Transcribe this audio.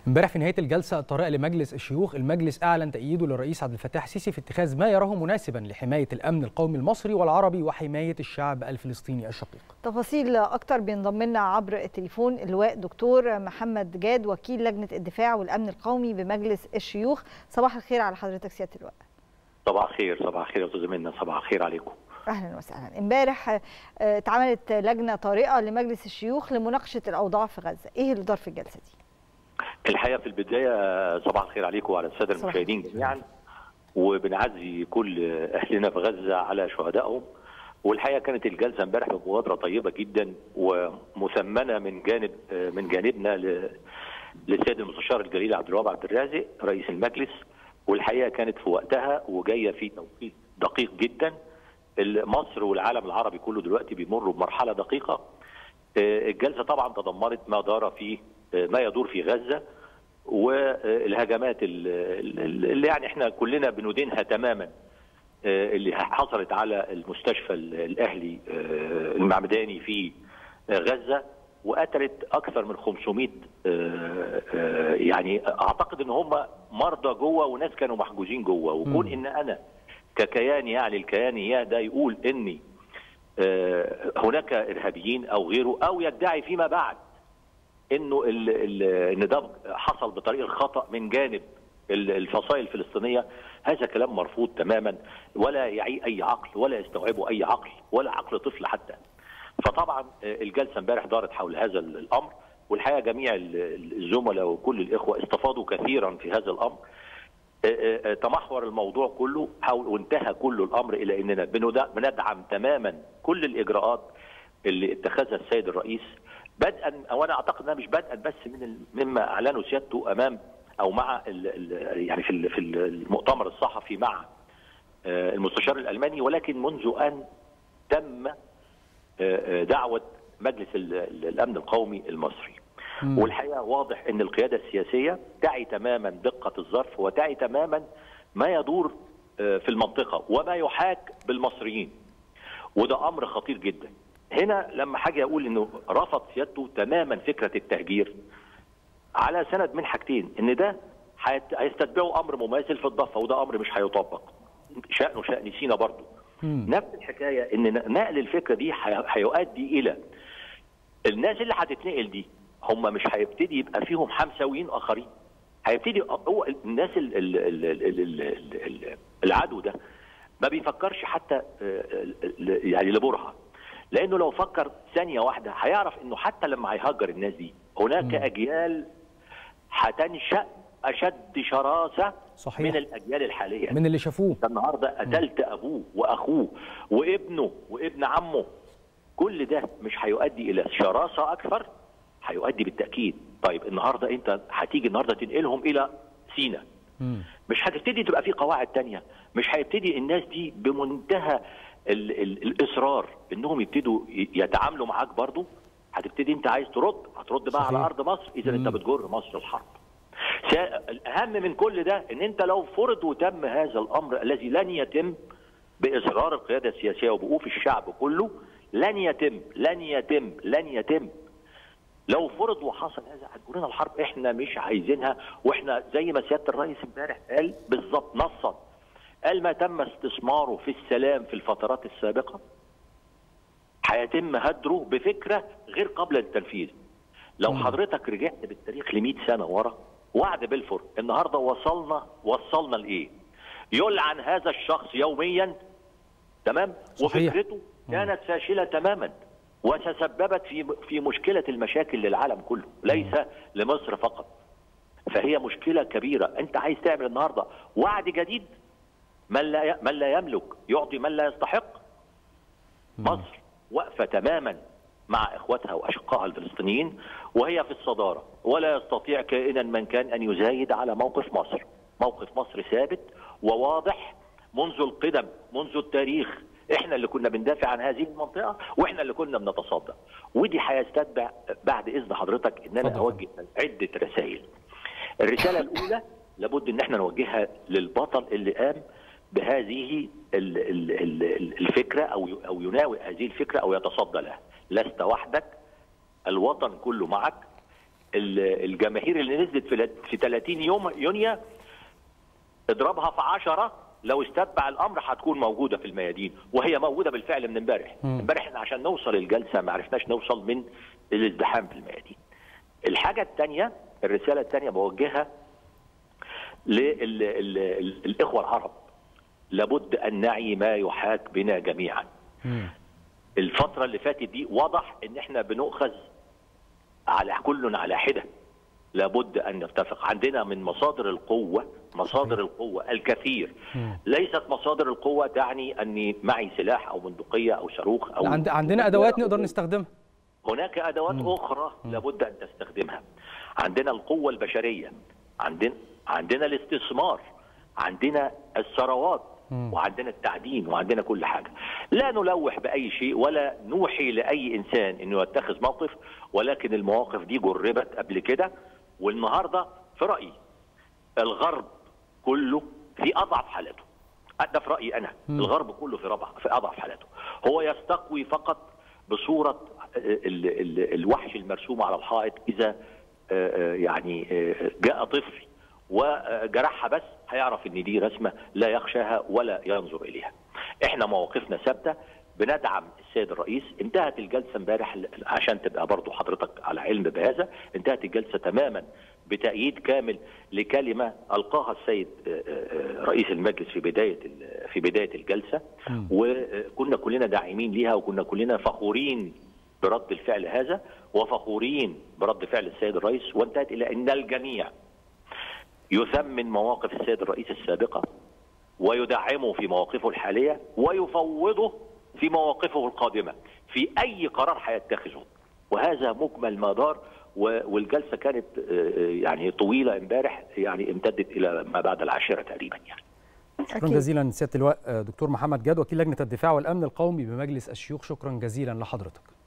امبارح في نهايه الجلسه الطارئه لمجلس الشيوخ المجلس اعلن تأييده للرئيس عبد الفتاح السيسي في اتخاذ ما يراه مناسبا لحمايه الامن القومي المصري والعربي وحمايه الشعب الفلسطيني الشقيق. تفاصيل اكتر بينضم لنا عبر التليفون اللواء دكتور محمد جاد وكيل لجنه الدفاع والامن القومي بمجلس الشيوخ صباح الخير على حضرتك سياده اللواء. صباح الخير صباح الخير يا استاذ منى صباح الخير عليكم. اهلا وسهلا امبارح اتعملت لجنه طارئه لمجلس الشيوخ لمناقشه الاوضاع في غزه ايه اللي دار في الجلسه دي الحقيقه في البدايه صباح الخير عليكم وعلى الساده المشاهدين جميعا وبنعزي كل اهلنا في غزه على شهدائهم والحقيقه كانت الجلسه امبارح بمبادره طيبه جدا ومثمنه من جانب من جانبنا للسيد المستشار الجليل عبد الوهاب عبد الرازق رئيس المجلس والحقيقه كانت في وقتها وجايه في توقيت دقيق جدا مصر والعالم العربي كله دلوقتي بيمروا بمرحله دقيقه الجلسه طبعا تضمنت ما دار في ما يدور في غزه والهجمات اللي يعني احنا كلنا بندينها تماما اللي حصلت على المستشفى الاهلي المعمداني في غزه وقتلت اكثر من 500 يعني اعتقد ان هم مرضى جوه وناس كانوا محجوزين جوه وكون ان انا ككيان يعني الكيان يهدى يقول اني هناك ارهابيين او غيره او يدعي فيما بعد انه ال ال ان ده حصل بطريق الخطا من جانب الفصائل الفلسطينيه هذا كلام مرفوض تماما ولا يعي اي عقل ولا يستوعبه اي عقل ولا عقل طفل حتى فطبعا الجلسه امبارح دارت حول هذا الامر والحقيقه جميع الزملاء وكل الاخوه استفادوا كثيرا في هذا الامر تمحور الموضوع كله وانتهى كل الامر الى اننا بندعم تماما كل الاجراءات اللي اتخذها السيد الرئيس بدءا او انا اعتقد انها مش بدءا بس من مما اعلنه سيادته امام او مع ال ال يعني في في المؤتمر الصحفي مع المستشار الالماني ولكن منذ ان تم دعوه مجلس الامن القومي المصري مم. والحقيقه واضح ان القياده السياسيه تعي تماما دقه الظرف وتعي تماما ما يدور في المنطقه وما يحاك بالمصريين وده امر خطير جدا هنا لما حاجه اقول انه رفض سيادته تماما فكره التهجير على سند من حاجتين ان ده هيستتبعه امر مماثل في الضفه وده امر مش هيطبق شانه شان سينا برضه نفس الحكايه ان نقل الفكره دي هيؤدي الى الناس اللي هتتنقل دي هم مش هيبتدي يبقى فيهم حمساويين اخرين هيبتدي هو الناس ال ال ال ال ال ال العدو ده ما بيفكرش حتى يعني لبرهه لانه لو فكر ثانيه واحده هيعرف انه حتى لما هيهجر الناس دي هناك م. اجيال هتنشا اشد شراسه صحيح. من الاجيال الحاليه من اللي شافوه النهارده قتلت ابوه واخوه وابنه وابن عمه كل ده مش هيؤدي الى شراسه اكثر هيؤدي بالتاكيد طيب النهارده انت هتيجي النهارده تنقلهم الى سينا مش هتبتدي تبقى في قواعد تانية مش هيبتدي الناس دي بمنتهى ال ال الاصرار انهم يبتدوا يتعاملوا معاك برضو هتبتدي انت عايز ترد هترد بقى صحيح. على ارض مصر اذا انت بتجر مصر الحرب الاهم من كل ده ان انت لو فرض وتم هذا الامر الذي لن يتم باصرار القياده السياسيه وبوقوف الشعب كله لن يتم لن يتم لن يتم لو فرض وحصل هذا هتجرنا الحرب احنا مش عايزينها واحنا زي ما سياده الرئيس امبارح قال بالظبط نصا قال ما تم استثماره في السلام في الفترات السابقه هيتم هدره بفكره غير قابله للتنفيذ لو حضرتك رجعت بالتاريخ ل 100 سنه ورا وعد بلفور النهارده وصلنا وصلنا لايه؟ يلعن هذا الشخص يوميا تمام؟ صحيح. وفكرته كانت فاشله تماما وتسببت في في مشكله المشاكل للعالم كله ليس لمصر فقط فهي مشكله كبيره انت عايز تعمل النهارده وعد جديد من لا من لا يملك يعطي من لا يستحق مصر واقفه تماما مع اخواتها واشقائها الفلسطينيين وهي في الصداره ولا يستطيع كائنا من كان ان يزايد على موقف مصر موقف مصر ثابت وواضح منذ القدم منذ التاريخ احنا اللي كنا بندافع عن هذه المنطقه واحنا اللي كنا بنتصدى ودي هيستتبع بعد اذن حضرتك ان انا اوجه عده رسائل الرساله الاولى لابد ان احنا نوجهها للبطل اللي قام بهذه الفكره او او يناوئ هذه الفكره او يتصدى لها لست وحدك الوطن كله معك الجماهير اللي نزلت في في 30 يوم يونيو اضربها في 10 لو استتبع الامر هتكون موجوده في الميادين وهي موجوده بالفعل من امبارح امبارح احنا عشان نوصل الجلسه ما عرفناش نوصل من الازدحام في الميادين الحاجه الثانيه الرساله الثانيه بوجهها للاخوه العرب لابد ان نعي ما يحاك بنا جميعا الفتره اللي فاتت دي واضح ان احنا بنؤخذ على كل على حده لابد ان نتفق عندنا من مصادر القوه مصادر القوه الكثير ليست مصادر القوه تعني اني معي سلاح او بندقيه او صاروخ او عند عندنا ادوات نقدر نستخدمها هناك ادوات مم. اخرى لابد ان تستخدمها عندنا القوه البشريه عندنا عندنا الاستثمار عندنا الثروات وعندنا التعدين وعندنا كل حاجه لا نلوح باي شيء ولا نوحي لاي انسان انه يتخذ موقف ولكن المواقف دي جربت قبل كده والنهارده في رايي الغرب كله في اضعف حالاته ده في رايي انا م. الغرب كله في ربع في اضعف حالاته هو يستقوي فقط بصوره ال ال الوحش المرسوم على الحائط اذا يعني جاء طفل وجرحها بس هيعرف ان دي رسمه لا يخشاها ولا ينظر اليها. احنا مواقفنا ثابته بندعم السيد الرئيس انتهت الجلسه امبارح عشان تبقى برضو حضرتك على علم بهذا انتهت الجلسه تماما بتأييد كامل لكلمه القاها السيد رئيس المجلس في بدايه في بدايه الجلسه وكنا كلنا داعمين ليها وكنا كلنا فخورين برد الفعل هذا وفخورين برد فعل السيد الرئيس وانتهت الى ان الجميع يثمن مواقف السيد الرئيس السابقه ويدعمه في مواقفه الحاليه ويفوضه في مواقفه القادمه في اي قرار هيتخذه وهذا مجمل ما دار والجلسه كانت يعني طويله امبارح يعني امتدت الى ما بعد العاشره تقريبا يعني شكرا جزيلا سياده اللواء دكتور محمد جاد وكيل لجنه الدفاع والامن القومي بمجلس الشيوخ شكرا جزيلا لحضرتك